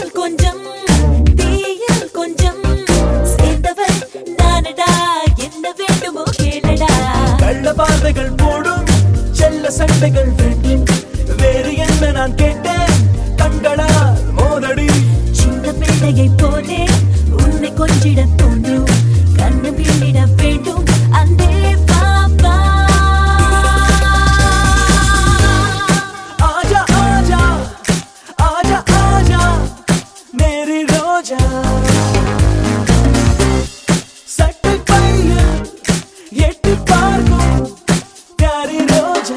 தீயில் கொஞ்சம் தீயில் கொஞ்சம் சேர்ந்தவள் நானடா என்ன வேண்டுமோ கேளடா கள்ள பார்வைகள் போடும் செல்ல சண்டைகள் வேண்டும் வேறு என்ன நான் கேட்டேன் கண்களால் மோதடி சின்ன பிள்ளையை போலே உன்னை கொஞ்சிட தோன்றும் கண்ணு பிள்ளிட வேண்டும் அன்பே பாப்பா आजा आजा आजा आजा मेरी रोजा சட்டை பையில் எட்டி பார்க்கும் प्यारी ரோஜா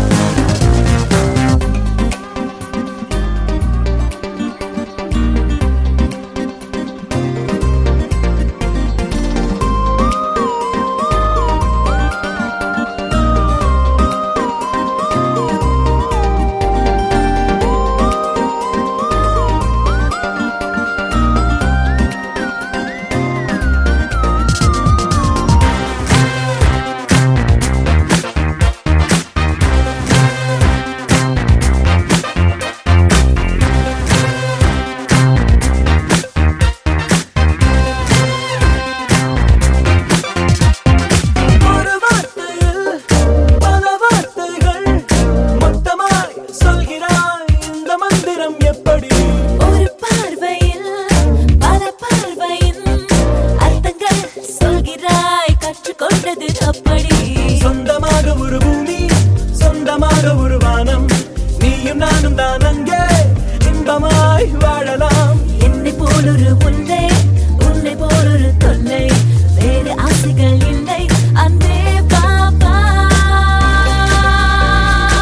ஒரு வார்த்தையில் பல வார்த்தைகள் மொத்தமாய் சொல்கிறாய் இந்த மந்திரம் எப்படி ஒரு பார்வையில் பல பார்வையின் அர்த்தங்கள் சொல்கிறாய் கற்றுக்கொண்டது அப்படி சொந்தமாக ஒரு பூமி சொந்தமாக ஒரு வானம் நீயும் நானும் தான் அங்கே இன்பமாய் வாழலாம் என்னை போலொரு உன்னை உன்னை போலொரு தொல்லை வேறு ஆசைகள் இல்லை அன்பே பாப்பா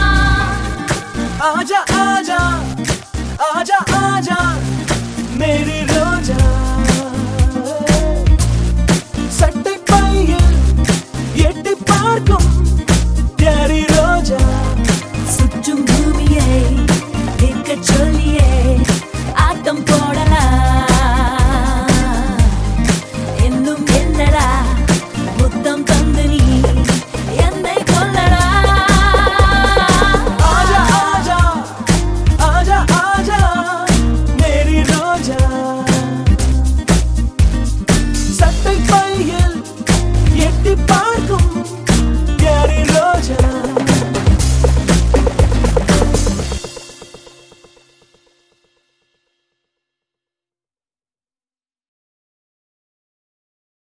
आजा आजा आजा आजा मेरी